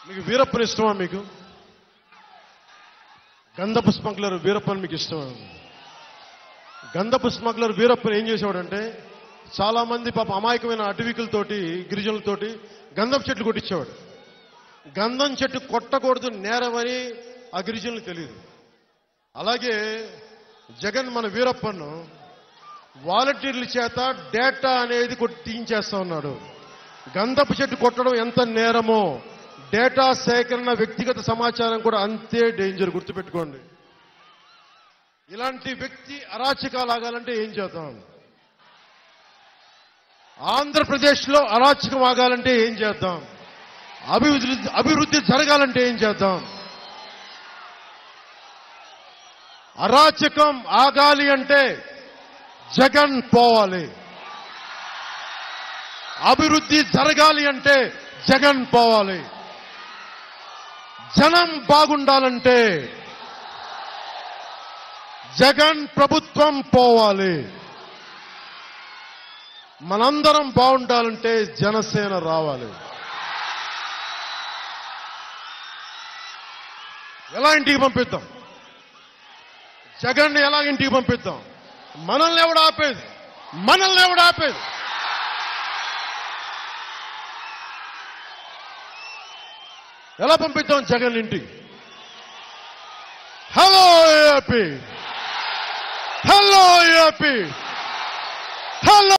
మీకు వీరప్పని ఇష్టమా మీకు గంధపు స్మగ్లర్ వీరప్పని మీకు ఇష్టమా గంధపు స్మగ్లర్ వీరప్పని ఏం చేసేవాడంటే చాలా మంది పాప అమాయకమైన అటవికులతోటి గిరిజనులతోటి గంధపు చెట్లు కొట్టించేవాడు గంధం చెట్టు కొట్టకూడదు నేరమని ఆ గిరిజనులకు తెలియదు అలాగే జగన్ మన వీరప్పను వాలంటీర్ల చేత డేటా అనేది కొట్టి తీయించేస్తా ఉన్నాడు గంధపు చెట్టు కొట్టడం ఎంత నేరమో డేటా సేకరణ వ్యక్తిగత సమాచారం కూడా అంతే డేంజర్ గుర్తుపెట్టుకోండి ఇలాంటి వ్యక్తి అరాచకాలు ఆగాలంటే ఏం చేద్దాం ఆంధ్రప్రదేశ్లో అరాచకం ఆగాలంటే ఏం చేద్దాం అభివృద్ధి అభివృద్ధి జరగాలంటే ఏం చేద్దాం అరాచకం ఆగాలి అంటే జగన్ పోవాలి అభివృద్ధి జరగాలి అంటే జగన్ పోవాలి జనం బాగుండాలంటే జగన్ ప్రభుత్వం పోవాలి మనందరం బాగుండాలంటే జనసేన రావాలి ఎలా ఇంటికి పంపిద్దాం జగన్ ఎలా ఇంటికి పంపిద్దాం మనల్ని ఎవడు ఆపేది మనల్ని ఎవడు ఆపేది ఎలా పంపిద్దాం జగన్ ఇంటికి hello AP hello AP hello